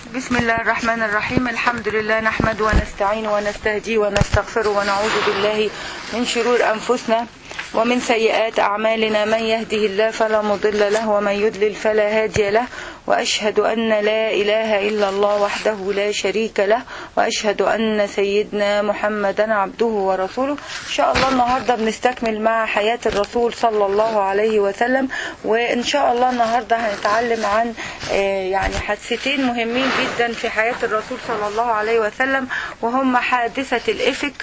بسم الله الرحمن الرحيم الحمد لله نحمد ونستعين ونستهدي ونستغفر ونعوذ بالله من شرور أنفسنا ومن سيئات أعمالنا من يهده الله فلا مضل له ومن يضلل فلا هادي له وأشهد أن لا إله إلا الله وحده لا شريك له وأشهد أن سيدنا محمدا عبده ورسوله إن شاء الله النهاردة بنستكمل مع حياة الرسول صلى الله عليه وسلم وإن شاء الله النهاردة هنتعلم عن يعني حادثتين مهمين جدا في حياة الرسول صلى الله عليه وسلم وهم حادثة الإفك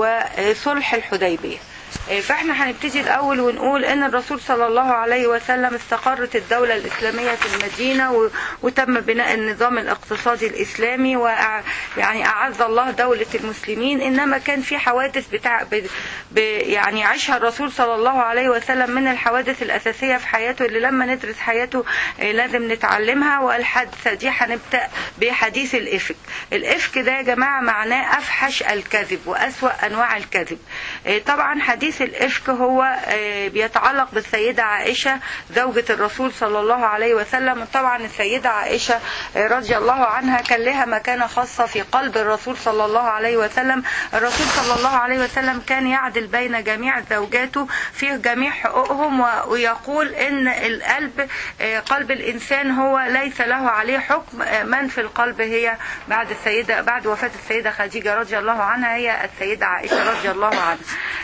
وصلح الحديبية فاحنا هنبتدي الاول ونقول ان الرسول صلى الله عليه وسلم استقرت الدولة الاسلامية في المدينة وتم بناء النظام الاقتصادي الاسلامي ويعني اعز الله دولة المسلمين انما كان في حوادث بتاع ب يعني عاشها الرسول صلى الله عليه وسلم من الحوادث الاساسية في حياته اللي لما ندرس حياته لازم نتعلمها والحادثة دي هنبدأ بحديث الافك الافك ده يا جماعة معناه افحش الكذب واسوأ انواع الكذب طبعا حديث حديث الإفك هو بيتعلق بالسيدة عائشة زوجة الرسول صلى الله عليه وسلم طبعا السيدة عائشة رضي الله عنها كان لها مكانة خاصة في قلب الرسول صلى الله عليه وسلم الرسول صلى الله عليه وسلم كان يعدل بين جميع زوجاته في جميع حقوقهم ويقول إن القلب قلب الإنسان هو ليس له عليه حكم من في القلب هي بعد السيدة بعد وفاة السيدة خديجة رضي الله عنها هي السيدة عائشة رضي الله عنها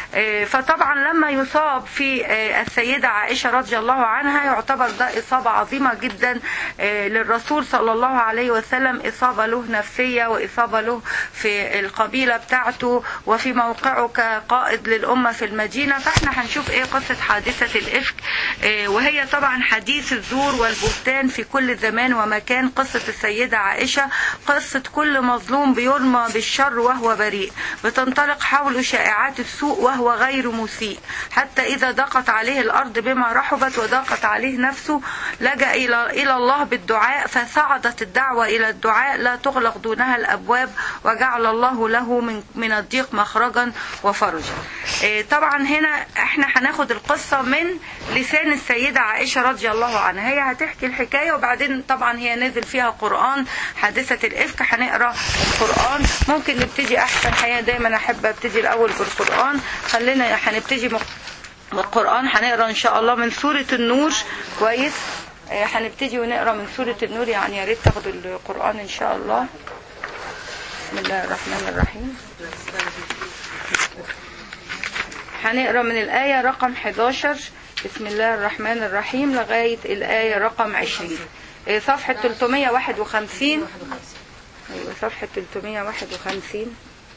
فطبعا لما يصاب في السيدة عائشة رضي الله عنها يعتبر ده إصابة عظيمة جدا للرسول صلى الله عليه وسلم إصابة له نفسية وإصابة له في القبيلة بتاعته وفي موقعه كقائد للأمة في المدينة فاحنا هنشوف ايه قصة حادثة الإفك وهي طبعا حديث الزور والبهتان في كل زمان ومكان قصة السيدة عائشة قصة كل مظلوم بيرمى بالشر وهو بريء بتنطلق حوله شائعات السوء وهو غير مسيء حتى إذا ضاقت عليه الأرض بما رحبت وضاقت عليه نفسه لجأ إلى إلى الله بالدعاء فصعدت الدعوة إلى الدعاء لا تغلق دونها الأبواب وجعل الله له من من الضيق مخرجا وفرجا. طبعا هنا احنا هناخد القصة من لسان السيدة عائشة رضي الله عنها هي هتحكي الحكاية وبعدين طبعا هي نزل فيها قرآن حادثة الإفك هنقرا القرآن ممكن نبتدي أحسن حقيقة دايما أحب أبتدي الأول بالقرآن خلينا هنبتدي من القرآن هنقرا إن شاء الله من سورة النور كويس هنبتدي ونقرا من سورة النور يعني يا ريت تاخدوا القرآن إن شاء الله بسم الله الرحمن الرحيم هنقرا من الآية رقم 11 بسم الله الرحمن الرحيم لغاية الآية رقم 20 صفحة 351 أيوة صفحة 351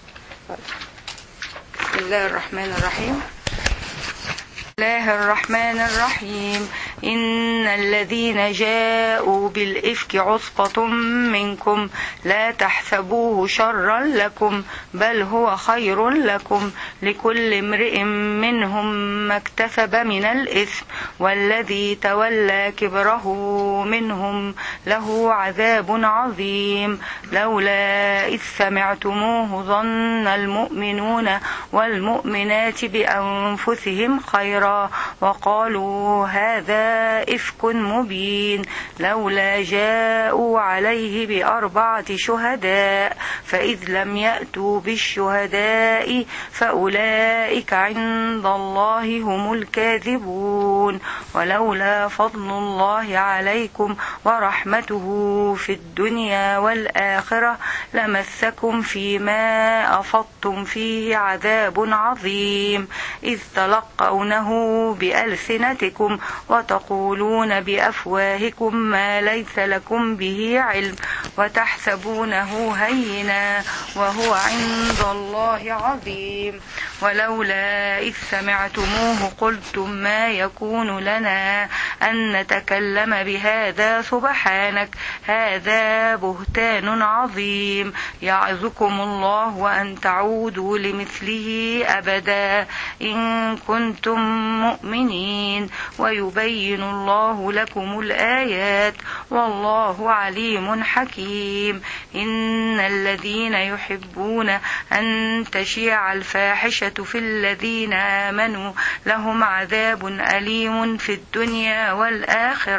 بسم الله الرحمن الرحيم الله الرحمن الرحيم إن الذين جاءوا بالإفك عصبة منكم لا تحسبوه شرا لكم بل هو خير لكم لكل امرئ منهم ما اكتسب من الإثم والذي تولى كبره منهم له عذاب عظيم لولا إذ سمعتموه ظن المؤمنون والمؤمنات بأنفسهم خيرا وقالوا هذا إفك مبين لولا جاءوا عليه بأربعة شهداء فإذ لم يأتوا بالشهداء فأولئك عند الله هم الكاذبون ولولا فضل الله عليكم ورحمته في الدنيا والآخرة لمسكم فيما أفضتم فيه عذاب عظيم إذ تلقونه بألسنتكم وتقولون بأفواهكم ما ليس لكم به علم وتحسبونه هينا وهو عند الله عظيم ولولا إذ سمعتموه قلتم ما يكون لنا أن نتكلم بهذا سبحانك هذا بهتان عظيم يعظكم الله وأن تعودوا لمثله أبدا إن كنتم مؤمنين ويبين الله لكم الآيات والله عليم حكيم إن الذين يحبون أن تشيع الفاحشة في الذين آمنوا لهم عذاب أليم في الدنيا والآخرة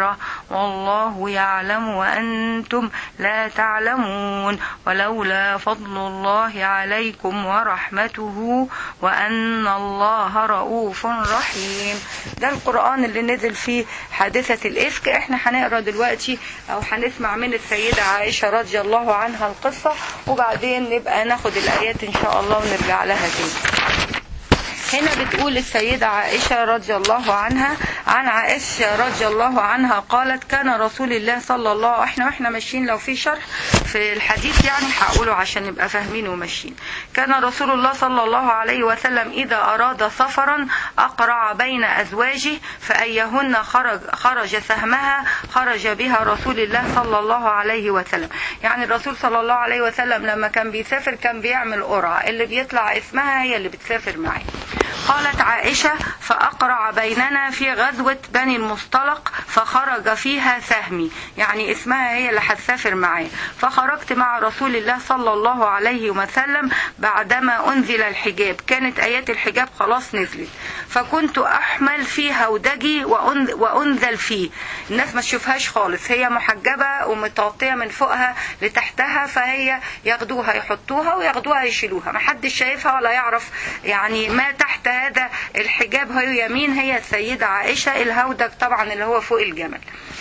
والله يعلم وأنتم لا تعلمون ولولا فضل الله عليكم ورحمته وأن الله رؤوف رحيم ده القرآن اللي نزل فيه حادثة الإفك احنا هنقرا دلوقتي أو هنسمع من السيدة عائشة رضي الله عنها القصة وبعدين نبقى ناخد الآيات إن شاء الله ونرجع لها تاني هنا بتقول السيدة عائشة رضي الله عنها عن عائشة رضي الله عنها قالت كان رسول الله صلى الله احنا واحنا ماشيين لو في شرح في الحديث يعني هقوله عشان نبقى فاهمين وماشيين كان رسول الله صلى الله عليه وسلم إذا أراد سفرا أقرع بين أزواجه فأيهن خرج, خرج سهمها خرج بها رسول الله صلى الله عليه وسلم يعني الرسول صلى الله عليه وسلم لما كان بيسافر كان بيعمل قرعة اللي بيطلع اسمها هي اللي بتسافر معاه قالت عائشة فأقرع بيننا في غزوة بني المصطلق فخرج فيها سهمي يعني اسمها هي اللي هتسافر معايا فخرجت مع رسول الله صلى الله عليه وسلم بعدما أنزل الحجاب كانت آيات الحجاب خلاص نزلت فكنت أحمل في هودجي وأنزل فيه الناس ما تشوفهاش خالص هي محجبة ومتغطية من فوقها لتحتها فهي ياخدوها يحطوها وياخدوها يشيلوها ما حدش شايفها ولا يعرف يعني ما تحت هذا الحجاب هي يمين هي السيدة عائشة الهودج طبعا اللي هو فوق الجمل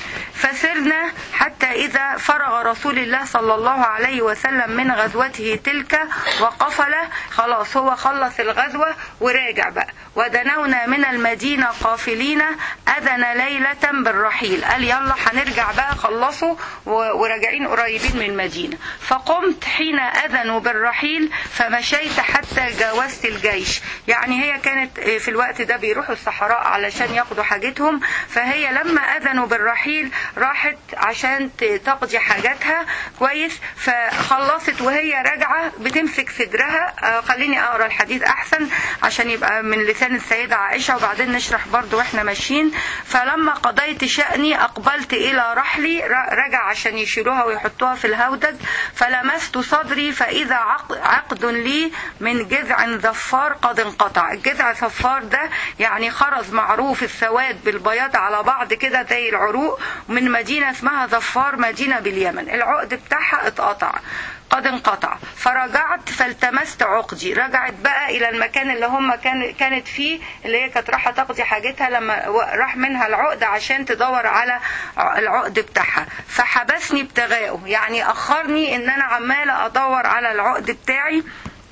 فسرنا حتى إذا فرغ رسول الله صلى الله عليه وسلم من غزوته تلك وقفل خلاص هو خلص الغزوة وراجع بقى ودنونا من المدينة قافلين أذن ليلة بالرحيل قال يلا هنرجع بقى خلصوا وراجعين قريبين من المدينة فقمت حين أذنوا بالرحيل فمشيت حتى جاوزت الجيش يعني هي كانت في الوقت ده بيروحوا الصحراء علشان ياخدوا حاجتهم فهي لما أذنوا بالرحيل راحت عشان تقضي حاجاتها كويس فخلصت وهي راجعة بتمسك صدرها آه خليني أقرأ الحديث أحسن عشان يبقى من لسان السيدة عائشة وبعدين نشرح برضو وإحنا ماشيين فلما قضيت شأني أقبلت إلى رحلي رجع عشان يشيلوها ويحطوها في الهودج فلمست صدري فإذا عقد لي من جذع ظفار قد انقطع الجذع صفار ده يعني خرز معروف السواد بالبياض على بعض كده زي العروق من مدينة اسمها ظفار مدينة باليمن العقد بتاعها اتقطع قد انقطع فرجعت فالتمست عقدي رجعت بقى الى المكان اللي هم كان كانت فيه اللي هي كانت رايحه تقضي حاجتها لما راح منها العقد عشان تدور على العقد بتاعها فحبسني ابتغاؤه يعني اخرني ان انا عماله ادور على العقد بتاعي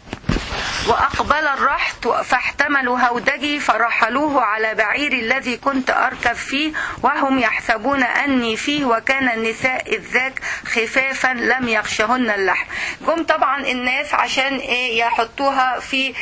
وأقبل الرحت فاحتملوا هودجي فرحلوه على بعير الذي كنت أركب فيه وهم يحسبون أني فيه وكان النساء إذ ذاك خفافا لم يغشهن اللحم جم طبعا الناس عشان إيه يحطوها في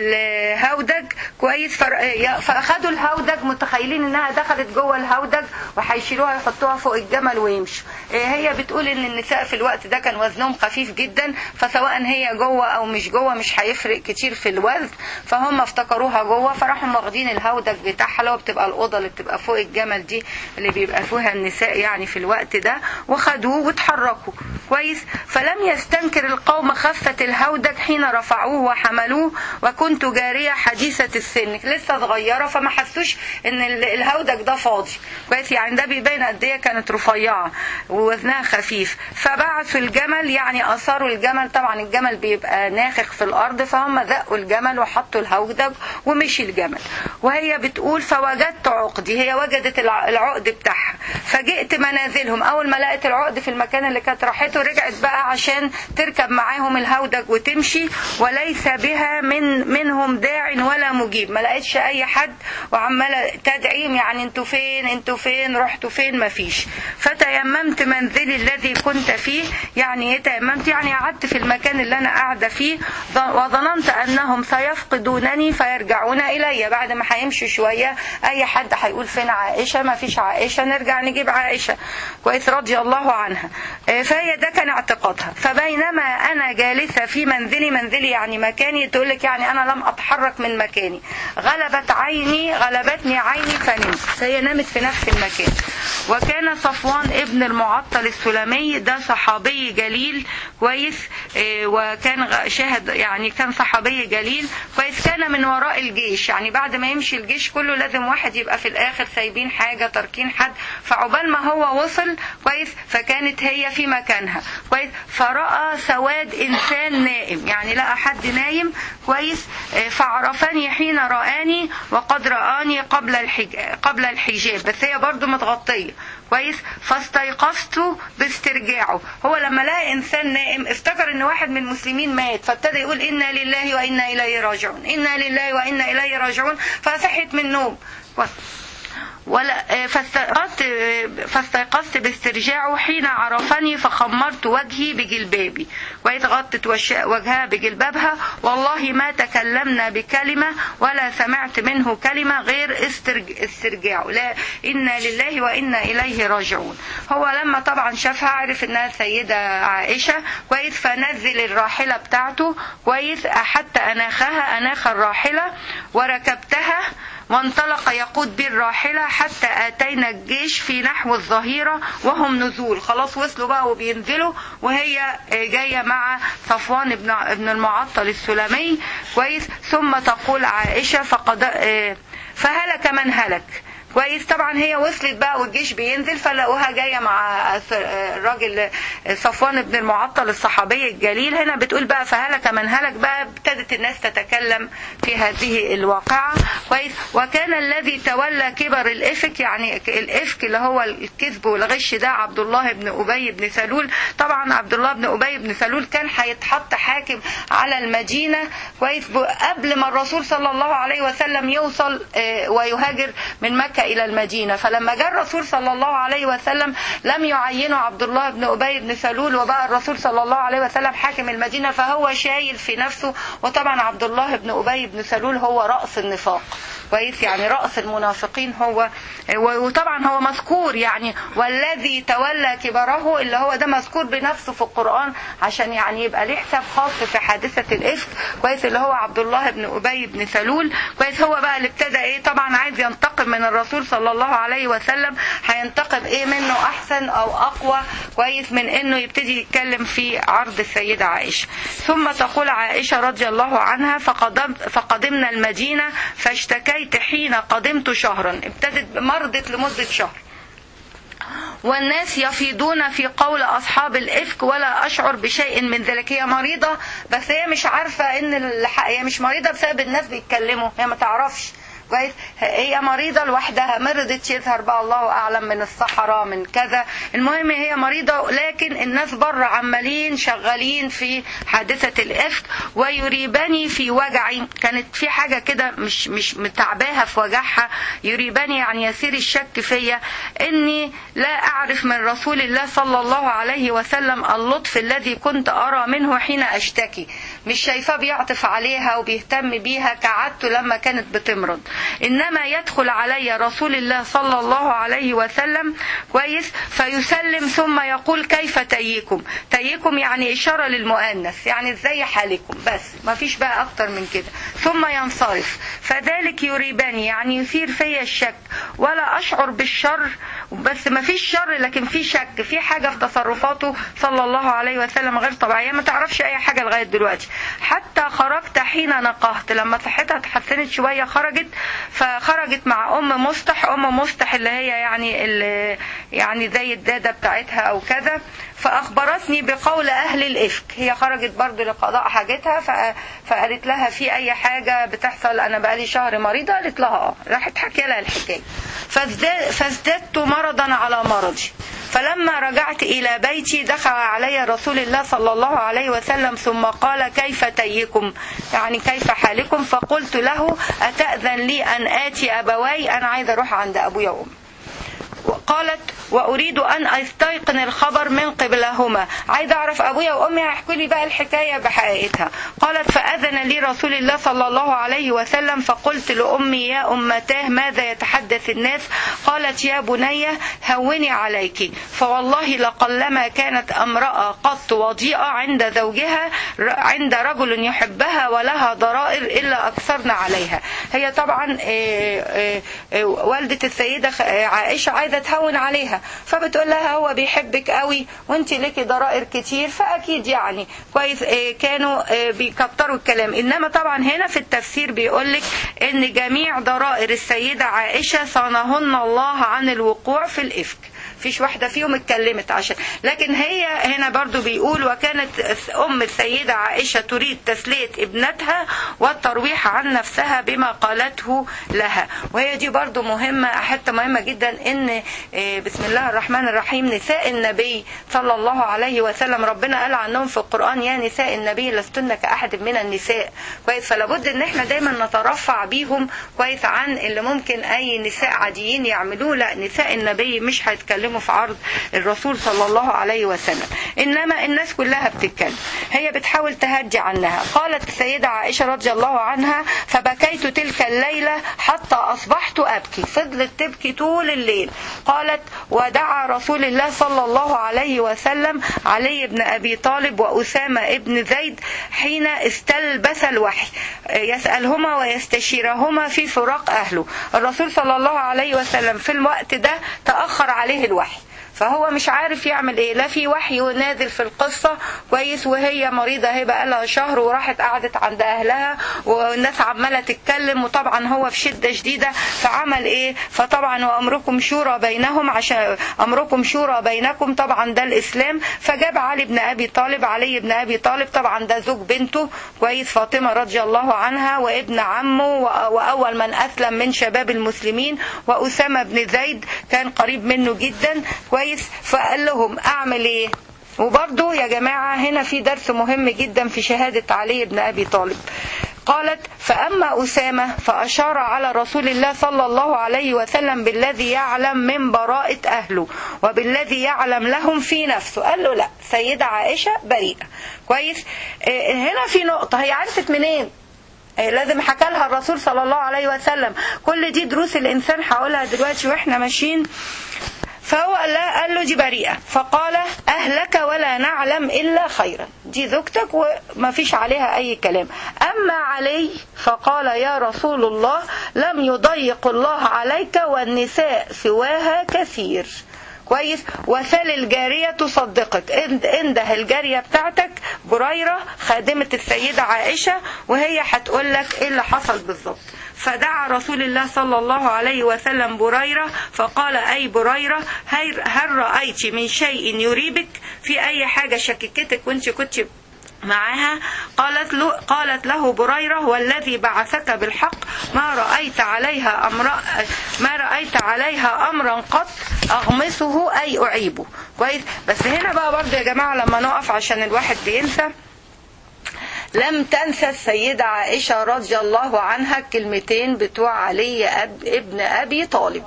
الهودج كويس فأخدوا الهودج متخيلين إنها دخلت جوه الهودج وهيشيلوها يحطوها فوق الجمل ويمشوا إيه هي بتقول إن النساء في الوقت ده كان وزنهم خفيف جدا فسواء هي جوه أو مش جوه مش هيفرق كتير في الوزن فهم افتكروها جوه فراحوا واخدين الهودج بتاعها اللي هو بتبقى الاوضه اللي بتبقى فوق الجمل دي اللي بيبقى فيها النساء يعني في الوقت ده وخدوه واتحركوا كويس فلم يستنكر القوم خفة الهودج حين رفعوه وحملوه وكنت جارية حديثة السن لسه صغيرة فما حسوش ان الهودج ده فاضي كويس يعني ده بيبين قد ايه كانت رفيعة ووزنها خفيف فبعثوا الجمل يعني اثاروا الجمل طبعا الجمل بيبقى ناخخ في الارض فهم زقوا الجمل وحطوا الهودج ومشي الجمل وهي بتقول فوجدت عقدي هي وجدت العقد بتاعها فجئت منازلهم اول ما لقت العقد في المكان اللي كانت راحته رجعت بقى عشان تركب معاهم الهودج وتمشي وليس بها من منهم داع ولا مجيب ما لقيتش اي حد وعماله تدعيم يعني انتوا فين انتوا فين رحتوا فين ما فيش فتيممت منزلي الذي كنت فيه يعني ايه تيممت يعني قعدت في المكان اللي انا قاعده فيه وظننت انهم سيفقدونني فيرجعون الي بعد ما هيمشوا شويه اي حد هيقول فين عائشه ما فيش عائشه نرجع نجيب عائشه كويس رضي الله عنها فهي ده كان اعتقادها فبينما انا جالسه في منزلي منزلي يعني مكاني تقول لك يعني انا لم اتحرك من مكاني غلبت عيني غلبتني عيني فنمت فهي نامت في نفس المكان وكان صفوان ابن المعطل السلمي ده صحابي جليل كويس وكان شاهد يعني كان صحابي صحابي جليل كويس كان من وراء الجيش يعني بعد ما يمشي الجيش كله لازم واحد يبقى في الاخر سايبين حاجه تاركين حد فعقبال ما هو وصل كويس فكانت هي في مكانها كويس فراى سواد انسان نائم يعني لقى حد نايم كويس آه، فعرفني حين رآني وقد رآني قبل الحج... قبل الحجاب بس هي برضو متغطيه كويس فاستيقظت باسترجاعه هو لما لقى انسان نائم افتكر ان واحد من المسلمين مات فابتدى يقول انا لله وانا اليه راجعون انا لله وانا اليه راجعون فصحيت من النوم ولا فاستيقظت فاستيقظت باسترجاعه حين عرفني فخمرت وجهي بجلبابي واتغطت وش- وجهها بجلبابها والله ما تكلمنا بكلمة ولا سمعت منه كلمة غير استرج- استرجاعه لا إنا لله وإنا إليه راجعون هو لما طبعا شافها عرف إنها السيدة عائشة كويس فنزل الراحلة بتاعته كويس حتى أناخها أناخ الراحلة وركبتها وانطلق يقود بي الراحلة حتى آتينا الجيش في نحو الظهيرة وهم نزول خلاص وصلوا بقى وبينزلوا وهي جاية مع صفوان بن ابن المعطل السلمي كويس ثم تقول عائشة فقد فهلك من هلك كويس طبعا هي وصلت بقى والجيش بينزل فلقوها جايه مع الراجل صفوان بن المعطل الصحابي الجليل هنا بتقول بقى فهلك من هلك بقى ابتدت الناس تتكلم في هذه الواقعه كويس وكان الذي تولى كبر الافك يعني الافك اللي هو الكذب والغش ده عبد الله بن ابي بن سلول طبعا عبد الله بن ابي بن سلول كان هيتحط حاكم على المدينه كويس قبل ما الرسول صلى الله عليه وسلم يوصل آه، ويهاجر من مكه الى المدينه فلما جاء الرسول صلى الله عليه وسلم لم يعينه عبد الله بن ابي بن سلول وبقى الرسول صلى الله عليه وسلم حاكم المدينه فهو شايل في نفسه وطبعا عبد الله بن ابي بن سلول هو راس النفاق كويس يعني راس المنافقين هو وطبعا هو مذكور يعني والذي تولى كبره اللي هو ده مذكور بنفسه في القران عشان يعني يبقى ليه حساب خاص في حادثه الافك كويس اللي هو عبد الله بن ابي بن سلول كويس هو بقى اللي ابتدى ايه طبعا عايز ينتقم من الرسول صلى الله عليه وسلم هينتقم ايه منه احسن او اقوى كويس من انه يبتدي يتكلم في عرض السيده عائشه ثم تقول عائشه رضي الله عنها فقدم فقدمنا المدينه فاشتكيت حين قدمت شهرا ابتدت مرضت لمده شهر والناس يفيضون في قول أصحاب الإفك ولا أشعر بشيء من ذلك هي مريضة بس هي مش عارفة إن الح... هي مش مريضة بسبب الناس بيتكلموا هي ما تعرفش كويس هي مريضة لوحدها مرضت يظهر بقى الله أعلم من الصحراء من كذا المهم هي مريضة لكن الناس بره عمالين شغالين في حادثة الإفك ويريبني في وجعي كانت في حاجة كده مش مش متعباها في وجعها يريبني يعني يسير الشك فيا إني لا أعرف من رسول الله صلى الله عليه وسلم اللطف الذي كنت أرى منه حين أشتكي مش شايفاه بيعطف عليها وبيهتم بيها كعادته لما كانت بتمرض إنما يدخل علي رسول الله صلى الله عليه وسلم كويس فيسلم ثم يقول كيف تيكم تيكم يعني إشارة للمؤنث يعني ازاي حالكم بس ما فيش بقى أكتر من كده ثم ينصرف فذلك يريبني يعني يثير في الشك ولا أشعر بالشر بس ما فيش شر لكن في شك في حاجة في تصرفاته صلى الله عليه وسلم غير طبيعية ما تعرفش أي حاجة لغاية دلوقتي حتى خرجت حين نقهت لما صحتها اتحسنت شوية خرجت فخرجت مع ام مصطح ام مصطح اللي هي يعني اللي يعني زي الداده بتاعتها او كذا فاخبرتني بقول اهل الافك هي خرجت برضو لقضاء حاجتها ف- فقالت لها في اي حاجه بتحصل انا بقالي شهر مريضه قالت لها اه راحت حكي لها الحكايه فازداد- فازددت مرضا على مرضي فلما رجعت إلى بيتي دخل علي رسول الله صلى الله عليه وسلم ثم قال كيف تيكم يعني كيف حالكم فقلت له أتأذن لي أن آتي أبواي أنا عايزة أروح عند أبويا وأمي قالت وأريد أن أستيقن الخبر من قبلهما عايزة أعرف أبويا وأمي هيحكوا لي بقى الحكاية بحقيقتها قالت فأذن لي رسول الله صلى الله عليه وسلم فقلت لأمي يا أمتاه ماذا يتحدث الناس قالت يا بني هوني عليك فوالله لقلما كانت امرأة قط وضيئة عند زوجها ر- عند رجل يحبها ولها ضرائر إلا أكثرن عليها هي طبعا آه، آه، آه، والدة السيدة خ- آه، عائشة عايزة تهون عليها ابنتها فبتقول لها هو بيحبك قوي وانت ليكي ضرائر كتير فاكيد يعني كويس كانوا بيكتروا الكلام انما طبعا هنا في التفسير بيقول لك ان جميع ضرائر السيده عائشه صانهن الله عن الوقوع في الافك فيش واحدة فيهم اتكلمت عشان لكن هي هنا برضو بيقول وكانت أم السيدة عائشة تريد تسلية ابنتها والترويح عن نفسها بما قالته لها وهي دي برضو مهمة حتى مهمة جدا ان بسم الله الرحمن الرحيم نساء النبي صلى الله عليه وسلم ربنا قال عنهم في القرآن يا نساء النبي لستن كأحد من النساء كويس فلابد ان احنا دايما نترفع بيهم كويس عن اللي ممكن اي نساء عاديين يعملوه لا نساء النبي مش هيتكلموا في عرض الرسول صلى الله عليه وسلم إنما الناس كلها بتتكلم هي بتحاول تهدي عنها قالت السيدة عائشة رضي الله عنها فبكيت تلك الليلة حتى أصبحت أبكي فضلت تبكي طول الليل قالت ودعا رسول الله صلى الله عليه وسلم علي بن أبي طالب وأسامة ابن زيد حين استلبس الوحي يسألهما ويستشيرهما في فراق أهله الرسول صلى الله عليه وسلم في الوقت ده تأخر عليه الوحي فهو مش عارف يعمل ايه لا في وحي نازل في القصة كويس وهي مريضة هي بقى لها شهر وراحت قعدت عند اهلها والناس عمالة تتكلم وطبعا هو في شدة شديدة فعمل ايه فطبعا وامركم شورى بينهم عشان امركم شورى بينكم طبعا ده الاسلام فجاب علي بن ابي طالب علي بن ابي طالب طبعا ده زوج بنته كويس فاطمة رضي الله عنها وابن عمه واول من اسلم من شباب المسلمين واسامة بن زيد كان قريب منه جدا كويس كويس فقال لهم اعمل ايه وبرضه يا جماعة هنا في درس مهم جدا في شهادة علي بن أبي طالب قالت فأما أسامة فأشار على رسول الله صلى الله عليه وسلم بالذي يعلم من براءة أهله وبالذي يعلم لهم في نفسه قال له لا سيدة عائشة بريئة كويس هنا في نقطة هي عرفت منين لازم حكى لها الرسول صلى الله عليه وسلم كل دي دروس الإنسان هقولها دلوقتي وإحنا ماشيين فهو قال, قال له دي بريئة فقال أهلك ولا نعلم إلا خيرا دي زوجتك وما فيش عليها أي كلام أما علي فقال يا رسول الله لم يضيق الله عليك والنساء سواها كثير كويس وسال الجارية تصدقك انده الجارية بتاعتك بريرة خادمة السيدة عائشة وهي هتقول لك ايه اللي حصل بالظبط فدعا رسول الله صلى الله عليه وسلم بريرة فقال أي بريرة هل رأيت من شيء يريبك في أي حاجة شككتك وانت كنت معها قالت له, قالت له بريرة والذي بعثك بالحق ما رأيت عليها أمر ما رأيت عليها أمرا قط أغمسه أي أعيبه كويس بس هنا بقى برضه يا جماعة لما نقف عشان الواحد بينسى لم تنسى السيدة عائشة رضي الله عنها الكلمتين بتوع علي أب ابن أبي طالب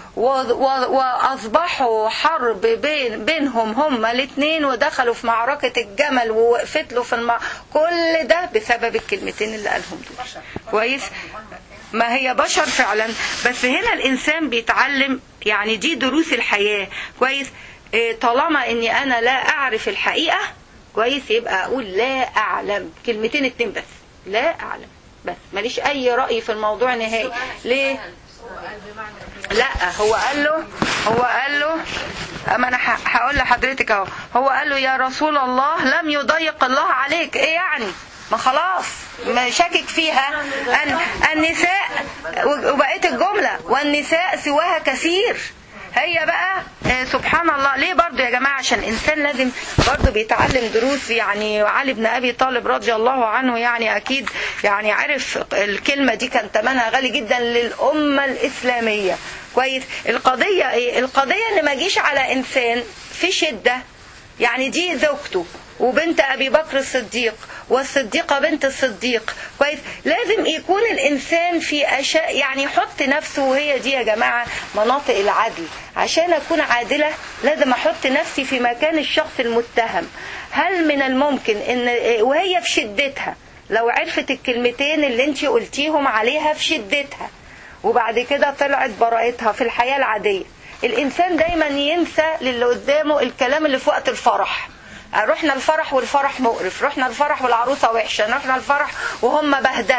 واصبحوا حرب بين بينهم هما الاثنين ودخلوا في معركة الجمل ووقفت له في المع... كل ده بسبب الكلمتين اللي قالهم دول كويس ما هي بشر فعلا بس هنا الانسان بيتعلم يعني دي دروس الحياة كويس طالما اني انا لا اعرف الحقيقة كويس يبقى اقول لا اعلم كلمتين اتنين بس لا اعلم بس ماليش اي رأي في الموضوع نهائي ليه لا هو قال له هو قال له اما انا هقول لحضرتك اهو هو قال له يا رسول الله لم يضيق الله عليك ايه يعني ما خلاص ما شاكك فيها أن النساء وبقيت الجملة والنساء سواها كثير هي بقى سبحان الله ليه برضو يا جماعة عشان الإنسان لازم برضو بيتعلم دروس يعني علي بن أبي طالب رضي الله عنه يعني أكيد يعني عرف الكلمة دي كان ثمنها غالي جدا للأمة الإسلامية كويس القضية إيه القضية إن ما جيش على إنسان في شدة يعني دي زوجته وبنت أبي بكر الصديق والصديقة بنت الصديق كويس لازم يكون الإنسان في أشياء يعني يحط نفسه وهي دي يا جماعة مناطق العدل عشان أكون عادلة لازم أحط نفسي في مكان الشخص المتهم هل من الممكن إن وهي في شدتها لو عرفت الكلمتين اللي انت قلتيهم عليها في شدتها وبعد كده طلعت براءتها في الحياة العادية الإنسان دايما ينسى للي قدامه الكلام اللي في وقت الفرح رحنا الفرح والفرح مقرف رحنا الفرح والعروسة وحشة رحنا الفرح وهم بهدلة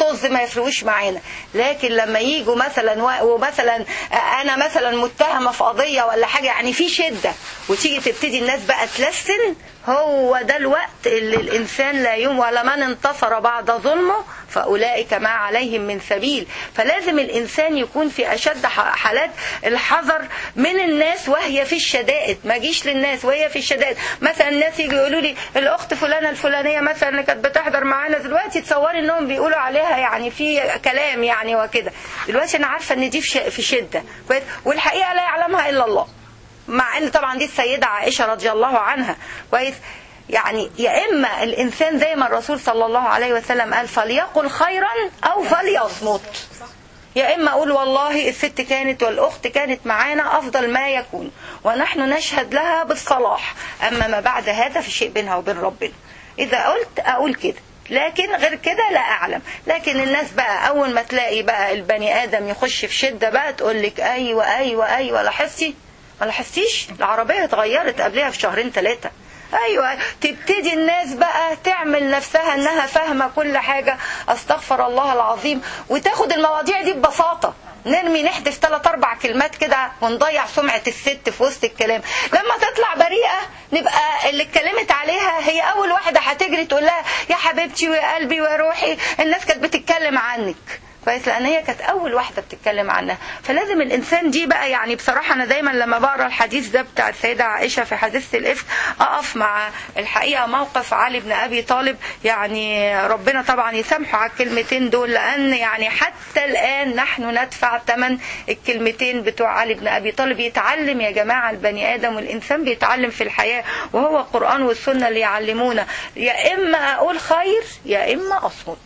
طز ما يفرقوش معانا لكن لما يجوا مثلا و- ومثلا انا مثلا متهمه في قضيه ولا حاجه يعني في شده وتيجي تبتدي الناس بقى تلسن هو ده الوقت اللي الانسان لا يوم ولا من انتصر بعد ظلمه فاولئك ما عليهم من سبيل فلازم الانسان يكون في اشد ح- حالات الحذر من الناس وهي في الشدائد ما جيش للناس وهي في الشدائد مثلا الناس يجوا يقولوا لي الاخت فلانه الفلانيه مثلا اللي كانت بتحضر معانا دلوقتي تصوري انهم بيقولوا عليها يعني في كلام يعني وكده دلوقتي انا عارفه ان دي في ش- في شده كويس والحقيقه لا يعلمها الا الله مع ان طبعا دي السيده عائشه رضي الله عنها كويس يعني يا اما الانسان زي ما الرسول صلى الله عليه وسلم قال فليقل خيرا او فليصمت يا اما اقول والله الست كانت والاخت كانت معانا افضل ما يكون ونحن نشهد لها بالصلاح اما ما بعد هذا في شيء بينها وبين ربنا اذا قلت اقول كده لكن غير كده لا اعلم لكن الناس بقى اول ما تلاقي بقى البني ادم يخش في شده بقى تقول لك ايوه ايوه ايوه لاحظتي ما لاحظتيش العربيه اتغيرت قبلها في شهرين ثلاثه ايوه تبتدي الناس بقى تعمل نفسها انها فاهمه كل حاجه استغفر الله العظيم وتاخد المواضيع دي ببساطه نرمي نحدث ثلاث اربع كلمات كده ونضيع سمعه الست في وسط الكلام لما تطلع بريئه نبقى اللي اتكلمت عليها هي اول واحده هتجري تقول لها يا حبيبتي ويا قلبي ويا روحي الناس كانت بتتكلم عنك كويس لان هي كانت اول واحده بتتكلم عنها فلازم الانسان دي بقى يعني بصراحه انا دايما لما بقرا الحديث ده بتاع السيده عائشه في حادثه الافك اقف مع الحقيقه موقف علي بن ابي طالب يعني ربنا طبعا يسامحه على الكلمتين دول لان يعني حتى الان نحن ندفع ثمن الكلمتين بتوع علي بن ابي طالب يتعلم يا جماعه البني ادم والانسان بيتعلم في الحياه وهو القران والسنه اللي يعلمونا يا اما اقول خير يا اما اصمت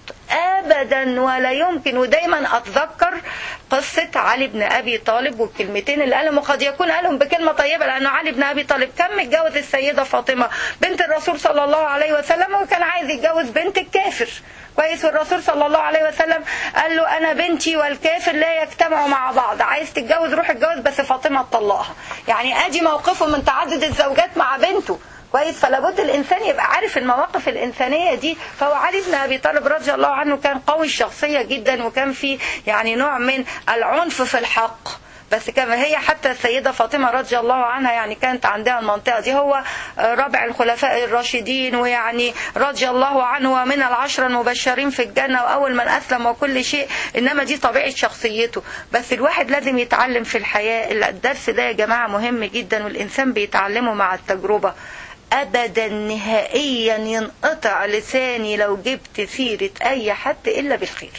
ابدا ولا يمكن ودايما اتذكر قصه علي بن ابي طالب والكلمتين اللي قالهم وقد يكون قالهم بكلمه طيبه لانه علي بن ابي طالب كان متجوز السيده فاطمه بنت الرسول صلى الله عليه وسلم وكان عايز يتجوز بنت الكافر كويس والرسول صلى الله عليه وسلم قال له انا بنتي والكافر لا يجتمعوا مع بعض عايز تتجوز روح اتجوز بس فاطمه تطلقها يعني ادي موقفه من تعدد الزوجات مع بنته كويس فلا بد الانسان يبقى عارف المواقف الانسانيه دي فهو علي بن ابي طالب رضي الله عنه كان قوي الشخصيه جدا وكان في يعني نوع من العنف في الحق بس كما هي حتى السيدة فاطمة رضي الله عنها يعني كانت عندها المنطقة دي هو رابع الخلفاء الراشدين ويعني رضي الله عنه ومن العشرة المبشرين في الجنة وأول من أسلم وكل شيء إنما دي طبيعة شخصيته بس الواحد لازم يتعلم في الحياة الدرس ده يا جماعة مهم جدا والإنسان بيتعلمه مع التجربة ابدا نهائيا ينقطع لساني لو جبت سيره اي حد الا بالخير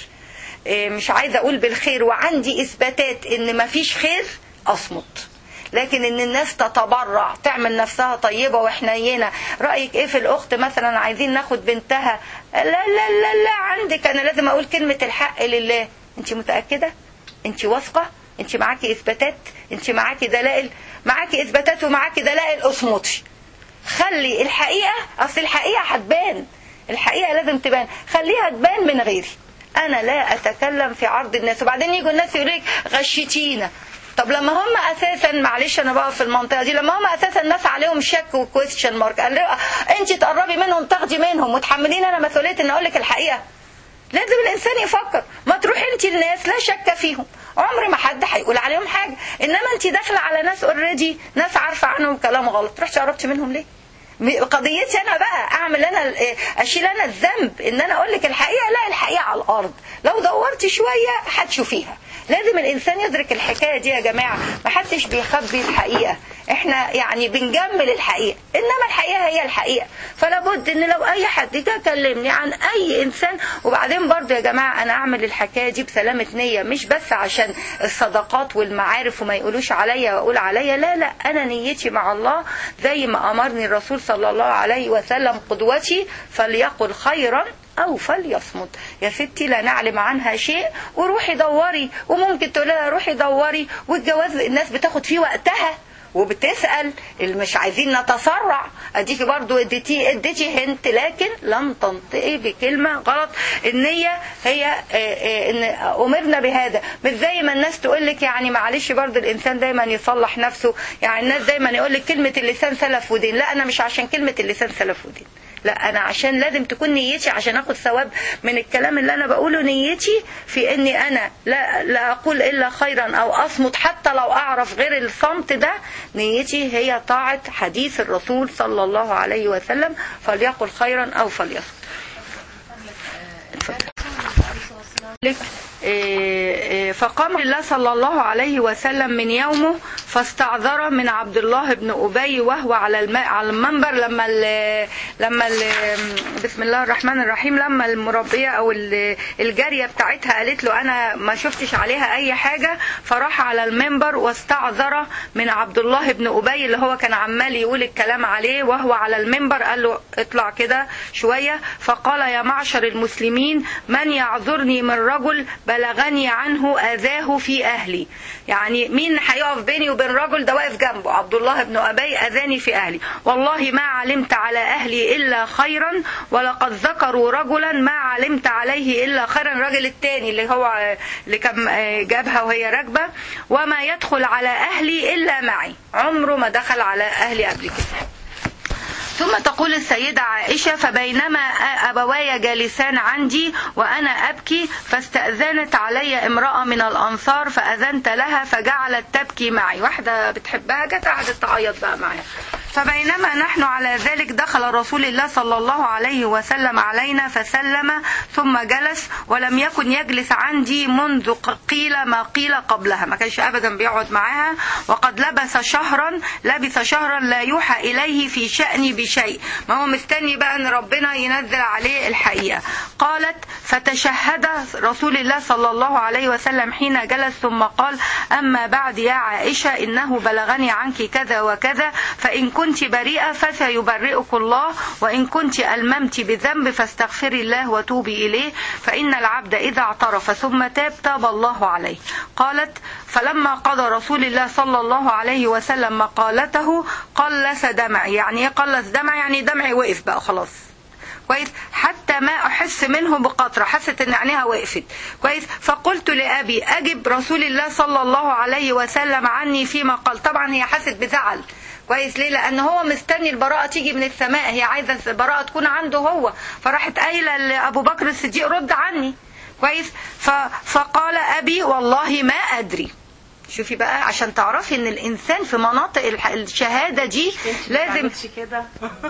مش عايزه اقول بالخير وعندي اثباتات ان مفيش خير اصمت لكن ان الناس تتبرع تعمل نفسها طيبه وحنينه رايك ايه في الاخت مثلا عايزين ناخد بنتها لا لا لا لا عندك انا لازم اقول كلمه الحق لله انت متاكده انت واثقه انت معاكي اثباتات انت معاكي دلائل معاكي اثباتات ومعاكي دلائل اصمتي خلي الحقيقة أصل الحقيقة هتبان الحقيقة لازم تبان خليها تبان من غيري أنا لا أتكلم في عرض الناس وبعدين يجوا الناس يقول لك غشيتينا طب لما هم اساسا معلش انا بقى في المنطقه دي لما هم اساسا الناس عليهم شك وكويستشن مارك قال انت تقربي منهم تاخدي منهم وتحملين انا مسؤوليه ان اقول لك الحقيقه لازم الانسان يفكر ما تروحي انت الناس لا شك فيهم عمر ما حد هيقول عليهم حاجه انما انت داخله على ناس اوريدي ناس عارفه عنهم كلام غلط رحتي قربتي منهم ليه قضيتي انا بقى اعمل انا اشيل انا الذنب ان انا اقول لك الحقيقه لا الحقيقه على الارض لو دورتي شويه هتشوفيها لازم الانسان يدرك الحكايه دي يا جماعه ما حدش بيخبي الحقيقه احنا يعني بنجمل الحقيقه انما الحقيقه هي الحقيقه فلا بد ان لو اي حد جه كلمني عن اي انسان وبعدين برضه يا جماعه انا اعمل الحكايه دي بسلامه نيه مش بس عشان الصداقات والمعارف وما يقولوش عليا واقول عليا لا لا انا نيتي مع الله زي ما امرني الرسول صلى الله عليه وسلم قدوتي فليقل خيرا او فليصمت يا ستي لا نعلم عنها شيء وروحي دوري وممكن تقول لها روحي دوري والجواز الناس بتاخد فيه وقتها وبتسال اللي مش عايزين نتسرع اديكي برضو اديتي اديتي هنت لكن لم تنطقي بكلمه غلط النيه هي آه، آه، ان امرنا بهذا مش زي ما الناس تقول لك يعني معلش برضو الانسان دايما يصلح نفسه يعني الناس دايما يقول لك كلمه اللسان سلف ودين لا انا مش عشان كلمه اللسان سلف ودين لا انا عشان لازم تكون نيتي عشان اخد ثواب من الكلام اللي انا بقوله نيتي في اني انا لا لا اقول الا خيرا او اصمت حتى لو اعرف غير الصمت ده نيتي هي طاعه حديث الرسول صلى الله عليه وسلم فليقل خيرا او فليصمت لك إيه، إيه، فقام الله صلى الله عليه وسلم من يومه فاستعذر من عبد الله بن أبي وهو على الماء على المنبر لما ال لما ال بسم الله الرحمن الرحيم لما المربية أو ال- الجارية بتاعتها قالت له أنا ما شفتش عليها أي حاجة فراح على المنبر واستعذر من عبد الله بن أبي اللي هو كان عمال يقول الكلام عليه وهو على المنبر قال له اطلع كده شوية فقال يا معشر المسلمين من يعذرني من رجل بلغني عنه أذاه في أهلي يعني مين هيقف بيني وبين رجل ده واقف جنبه عبد الله بن أبي أذاني في أهلي والله ما علمت على أهلي إلا خيرا ولقد ذكروا رجلا ما علمت عليه إلا خيرا الراجل التاني اللي هو اللي كان جابها وهي راكبة وما يدخل على أهلي إلا معي عمره ما دخل على أهلي قبل كده ثم تقول السيدة عائشة فبينما أبواي جالسان عندي وأنا أبكي فاستأذنت علي امرأة من الأنصار فأذنت لها فجعلت تبكي معي واحدة بتحبها جت قعدت تعيط بقى معايا فبينما نحن على ذلك دخل رسول الله صلى الله عليه وسلم علينا فسلم ثم جلس ولم يكن يجلس عندي منذ قيل ما قيل قبلها ما كانش ابدا بيقعد معاها وقد لبس شهرا لبث شهرا لا يوحى اليه في شأني بشيء ما هو مستني بقى ان ربنا ينزل عليه الحقيقه قالت فتشهد رسول الله صلى الله عليه وسلم حين جلس ثم قال اما بعد يا عائشه انه بلغني عنك كذا وكذا فان كنت بريئه فسيبرئك الله وان كنت الممت بذنب فاستغفري الله وتوبي اليه فان العبد اذا اعترف ثم تاب تاب الله عليه قالت فلما قضى رسول الله صلى الله عليه وسلم مقالته قلس دمعي يعني ايه قلس دمعي يعني دمعي وقف بقى خلاص كويس حتى ما احس منه بقطره حست ان عينيها وقفت كويس فقلت لابي اجب رسول الله صلى الله عليه وسلم عني فيما قال طبعا هي حست بزعل كويس ليه لان هو مستني البراءه تيجي من السماء هي عايزه البراءه تكون عنده هو فراحت قايله لابو بكر الصديق رد عني كويس فقال ابي والله ما ادري شوفي بقى عشان تعرفي ان الانسان في مناطق الشهاده دي لازم كده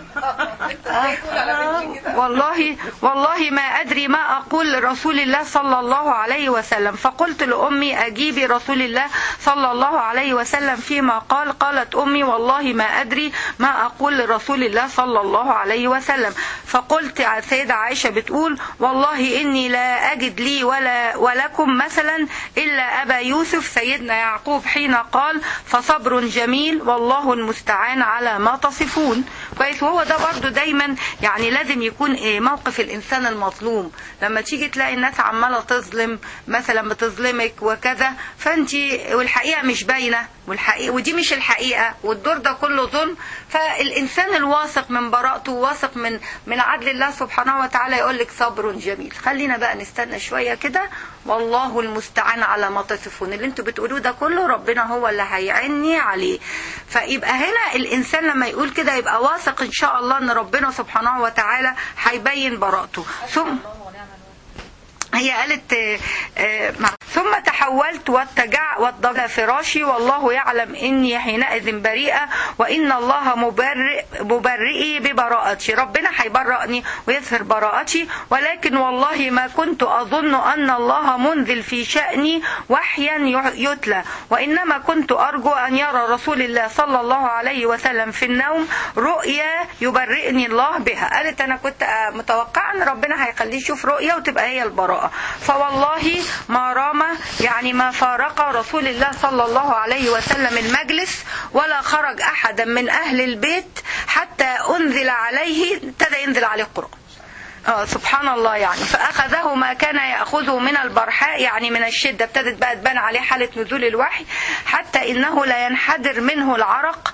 والله والله ما ادري ما اقول لرسول الله صلى الله عليه وسلم فقلت لامي اجيبي رسول الله صلى الله عليه وسلم فيما قال قالت امي والله ما ادري ما اقول لرسول الله صلى الله عليه وسلم فقلت السيده عائشه بتقول والله اني لا اجد لي ولا ولكم مثلا الا ابا يوسف سيدنا يعقوب حين قال فصبر جميل والله المستعان على ما تصفون كويس وهو ده برضو دايما يعني لازم يكون إيه موقف الانسان المظلوم لما تيجي تلاقي الناس عماله تظلم مثلا بتظلمك وكذا فانت والحقيقه مش باينه والحقيقه ودي مش الحقيقه والدور ده كله ظلم فالانسان الواثق من براءته واثق من من عدل الله سبحانه وتعالى يقول لك صبر جميل خلينا بقى نستنى شويه كده والله المستعان على ما تصفون اللي انتوا بتقولوه ده كله ربنا هو اللي هيعني عليه فيبقى هنا الانسان لما يقول كده يبقى واثق ان شاء الله ان ربنا سبحانه وتعالى هيبين براءته ثم هي قالت ثم تحولت واتجع واتضجع فراشي والله يعلم اني حينئذ بريئه وان الله مبرئ مبرئي ببراءتي ربنا هيبرئني ويظهر براءتي ولكن والله ما كنت اظن ان الله منزل في شاني وحيا يتلى وانما كنت ارجو ان يرى رسول الله صلى الله عليه وسلم في النوم رؤيا يبرئني الله بها قالت انا كنت متوقعه ان ربنا هيخليه يشوف رؤيا وتبقى هي البراءه فوالله ما رام يعني ما فارق رسول الله صلى الله عليه وسلم المجلس ولا خرج أحدا من أهل البيت حتى أنزل عليه ابتدى ينزل عليه القرآن اه سبحان الله يعني فاخذه ما كان ياخذه من البرحاء يعني من الشده ابتدت بقى تبان عليه حاله نزول الوحي حتى انه لا ينحدر منه العرق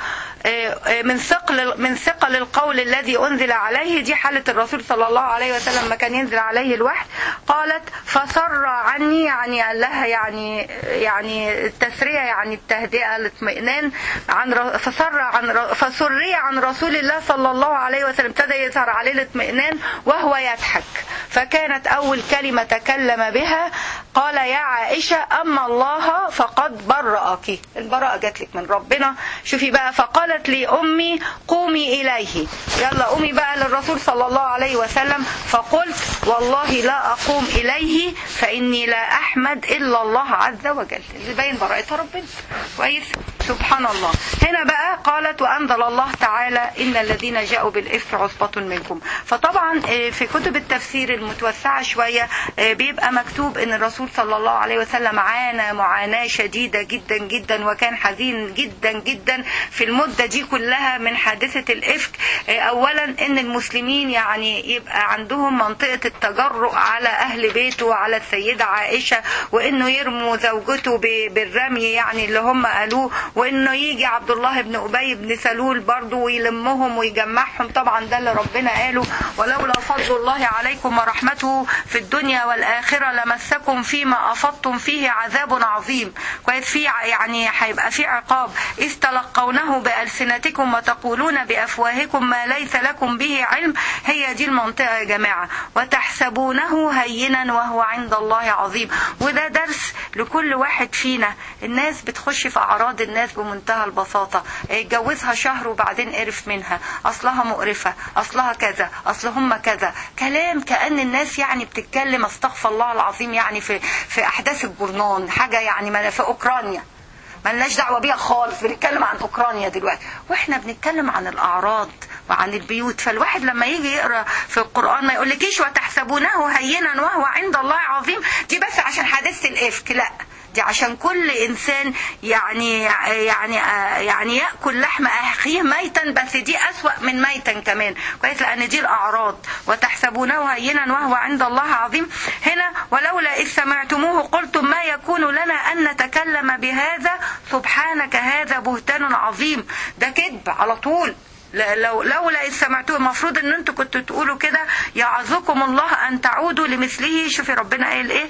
من ثقل من ثقل القول الذي انزل عليه دي حاله الرسول صلى الله عليه وسلم ما كان ينزل عليه الوحي قالت فسر عني يعني قال لها يعني يعني التسريه يعني التهدئه الاطمئنان عن فسر عن فسري عن رسول الله صلى الله عليه وسلم ابتدى يظهر عليه الاطمئنان وهو يضحك فكانت اول كلمه تكلم بها قال يا عائشه اما الله فقد برأك البراءه جات لك من ربنا شوفي بقى فقالت لي امي قومي اليه يلا قومي بقى للرسول صلى الله عليه وسلم فقلت والله لا اقوم اليه فاني لا احمد الا الله عز وجل اللي باين براءتها ربنا كويس سبحان الله هنا بقى قالت وانزل الله تعالى ان الذين جاءوا بالافك عصبه منكم فطبعا في كتب التفسير المتوسعه شويه بيبقى مكتوب ان الرسول صلى الله عليه وسلم عانى معاناه شديده جدا جدا وكان حزين جدا جدا في المده دي كلها من حادثه الافك اولا ان المسلمين يعني يبقى عندهم منطقه التجرؤ على اهل بيته وعلى السيده عائشه وانه يرموا زوجته بالرمي يعني اللي هم قالوه وانه يجي عبد الله بن ابي بن سلول برضه ويلمهم ويجمعهم طبعا ده اللي ربنا قاله ولولا فضل الله عليكم ورحمته في الدنيا والاخره لمسكم فيما افضتم فيه عذاب عظيم كويس في يعني هيبقى في عقاب اذ تلقونه بالسنتكم وتقولون بافواهكم ما ليس لكم به علم هي دي المنطقه يا جماعه وتحسبونه هينا وهو عند الله عظيم وده درس لكل واحد فينا الناس بتخش في اعراض الناس بمنتهى البساطه اتجوزها شهر وبعدين قرف منها اصلها مقرفه اصلها كذا اصل هم كذا كلام كان الناس يعني بتتكلم استغفر الله العظيم يعني في في احداث الجرنان حاجه يعني في اوكرانيا ملناش دعوه بيها خالص بنتكلم عن اوكرانيا دلوقتي واحنا بنتكلم عن الاعراض وعن البيوت فالواحد لما يجي يقرا في القران ما يقولكيش وتحسبونه هينا وهو عند الله عظيم دي بس عشان حادثه الافك لا دي عشان كل انسان يعني يعني يعني ياكل لحم اخيه ميتا بس دي اسوا من ميتا كمان كويس لان دي الاعراض وتحسبونه هينا وهو عند الله عظيم هنا ولولا اذ سمعتموه قلتم ما يكون لنا ان نتكلم بهذا سبحانك هذا بهتان عظيم ده كذب على طول لو لولا إذ سمعتوه المفروض ان انتوا كنتوا تقولوا كده يعظكم الله ان تعودوا لمثله شوفي ربنا قال ايه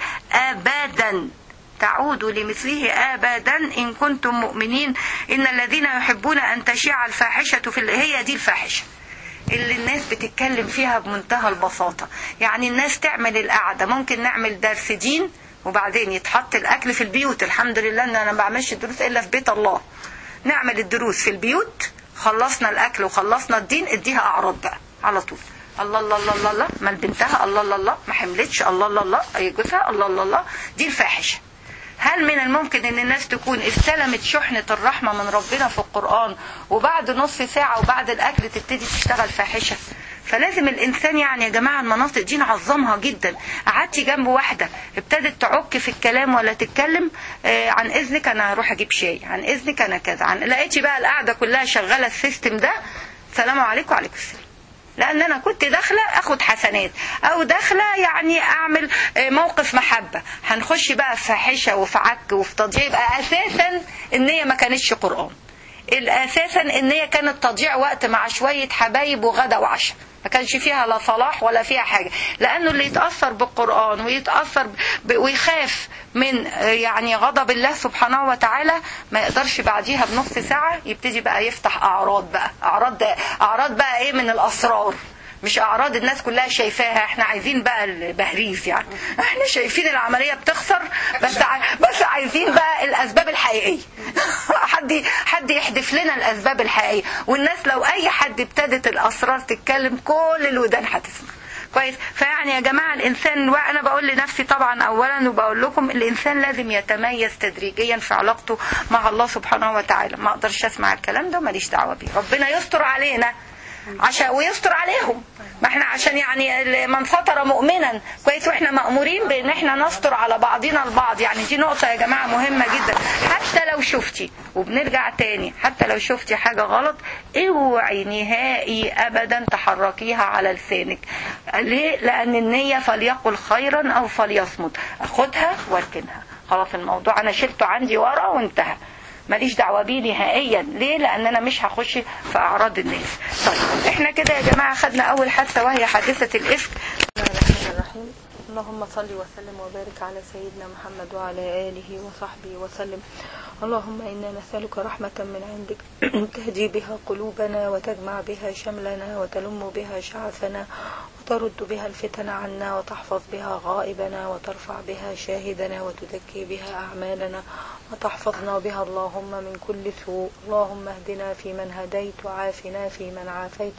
ابدا تعودوا لمثله ابدا ان كنتم مؤمنين ان الذين يحبون ان تشيع الفاحشه في هي دي الفاحشه اللي الناس بتتكلم فيها بمنتهى البساطه يعني الناس تعمل القعده ممكن نعمل درس دين وبعدين يتحط الاكل في البيوت الحمد لله ان انا ما بعملش الدروس الا في بيت الله نعمل الدروس في البيوت خلصنا الاكل وخلصنا الدين اديها اعراض بقى على طول الله الله الله الله الله مال بنتها الله الله الله ما حملتش الله الله الله اي جوزها الله الله الله دي الفاحشه هل من الممكن ان الناس تكون استلمت شحنة الرحمة من ربنا في القرآن وبعد نص ساعة وبعد الاكل تبتدي تشتغل فاحشة فلازم الانسان يعني يا جماعه المناطق دي نعظمها جدا قعدتي جنب واحده ابتدت تعك في الكلام ولا تتكلم آه عن اذنك انا هروح اجيب شاي عن اذنك انا كذا عن لقيتي بقى القعده كلها شغاله السيستم ده سلام عليكم وعليكم السلام لان انا كنت داخله اخد حسنات او داخله يعني اعمل موقف محبه هنخش بقى في فاحشه وفي عك وفي تضييع يبقى اساسا النيه ما كانتش قران اساسا النيه كانت تضييع وقت مع شويه حبايب وغدا وعشاء ما كانش فيها لا صلاح ولا فيها حاجة لأنه اللي يتأثر بالقرآن ويتأثر ب... ويخاف من يعني غضب الله سبحانه وتعالى ما يقدرش بعديها بنص ساعة يبتدي بقى يفتح أعراض بقى أعراض أعراض بقى إيه من الأسرار مش اعراض الناس كلها شايفاها احنا عايزين بقى البهريز يعني احنا شايفين العمليه بتخسر بس ع... بس عايزين بقى الاسباب الحقيقيه حد حد يحدف لنا الاسباب الحقيقيه والناس لو اي حد ابتدت الاسرار تتكلم كل الودان هتسمع كويس فيعني يا جماعه الانسان وانا بقول لنفسي طبعا اولا وبقول لكم الانسان لازم يتميز تدريجيا في علاقته مع الله سبحانه وتعالى ما اقدرش اسمع الكلام ده ماليش دعوه بيه ربنا يستر علينا عشان ويستر عليهم ما احنا عشان عشان يعني من ستر مؤمنا كويس واحنا مأمورين بان احنا نستر على بعضنا البعض يعني دي نقطة يا جماعة مهمة جدا حتى لو شفتي وبنرجع تاني حتى لو شفتي حاجة غلط اوعي نهائي ابدا تحركيها على لسانك ليه لان النية فليقل خيرا او فليصمت اخدها واركنها خلاص الموضوع انا شلته عندي ورا وانتهى ماليش دعوه بيه نهائيا ليه لان انا مش هخش في اعراض الناس طيب احنا كده يا جماعه خدنا اول حادثه وهي حادثه الافك بسم الله الرحمن الرحيم اللهم صل وسلم وبارك على سيدنا محمد وعلى اله وصحبه وسلم اللهم انا نسالك رحمه من عندك تهدي بها قلوبنا وتجمع بها شملنا وتلم بها شعثنا وترد بها الفتن عنا وتحفظ بها غائبنا وترفع بها شاهدنا وتزكي بها أعمالنا وتحفظنا بها اللهم من كل سوء اللهم اهدنا فيمن هديت وعافنا فيمن عافيت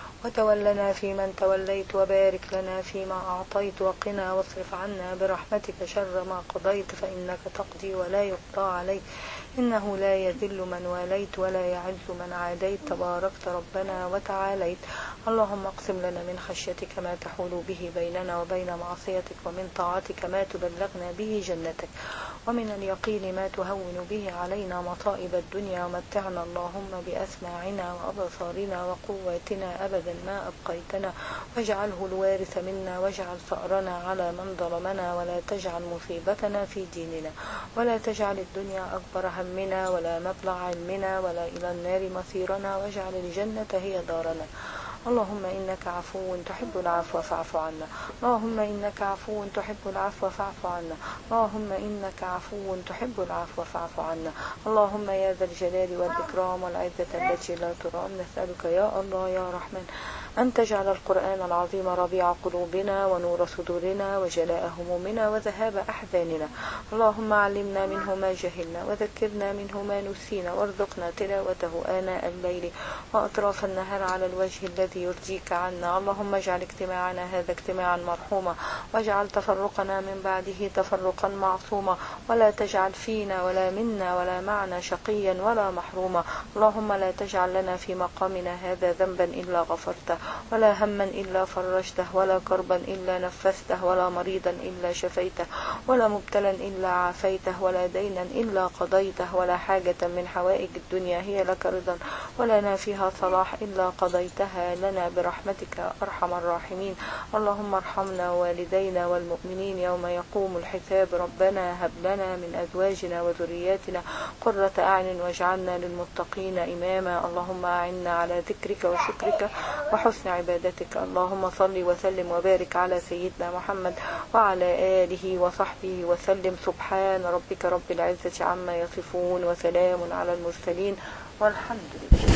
وتولنا فيمن توليت وبارك لنا فيما أعطيت وقنا واصرف عنا برحمتك شر ما قضيت فإنك تقضي ولا يقضى عليك إنه لا يذل من واليت ولا يعز من عاديت تباركت ربنا وتعاليت اللهم اقسم لنا من خشيتك ما تحول به بيننا وبين معصيتك ومن طاعتك ما تبلغنا به جنتك ومن اليقين ما تهون به علينا مصائب الدنيا ومتعنا اللهم بأسماعنا وأبصارنا وقواتنا أبدا ما أبقيتنا واجعله الوارث منا واجعل ثأرنا على من ظلمنا ولا تجعل مصيبتنا في ديننا ولا تجعل الدنيا أكبر همنا ولا مبلغ علمنا ولا إلى النار مصيرنا واجعل الجنة هي دارنا اللهم إنك عفو تحب العفو فاعف عنا اللهم إنك عفو تحب العفو فاعف عنا اللهم إنك عفو تحب العفو فاعف عنا اللهم يا ذا الجلال والإكرام والعزة التي لا ترام نسألك يا الله يا رحمن أن تجعل القرآن العظيم ربيع قلوبنا ونور صدورنا وجلاء همومنا وذهاب أحزاننا اللهم علمنا منه ما جهلنا وذكرنا منه ما نسينا وارزقنا تلاوته آناء الليل وأطراف النهار على الوجه الذي يرجيك عنا اللهم اجعل اجتماعنا هذا اجتماعا مرحوما واجعل تفرقنا من بعده تفرقا معصوما ولا تجعل فينا ولا منا ولا معنا شقيا ولا محروما اللهم لا تجعل لنا في مقامنا هذا ذنبا إلا غفرته ولا هما إلا فرجته ولا كربا إلا نفسته ولا مريضا إلا شفيته ولا مبتلا إلا عافيته ولا دينا إلا قضيته ولا حاجة من حوائج الدنيا هي لك رضا ولنا فيها صلاح إلا قضيتها لنا برحمتك أرحم الراحمين اللهم ارحمنا والدينا والمؤمنين يوم يقوم الحساب ربنا هب لنا من أزواجنا وذرياتنا قرة أعين واجعلنا للمتقين إماما اللهم أعنا على ذكرك وشكرك وحسن عبادتك اللهم صل وسلم وبارك على سيدنا محمد وعلى آله وصحبه وسلم سبحان ربك رب العزة عما يصفون وسلام على المرسلين والحمد لله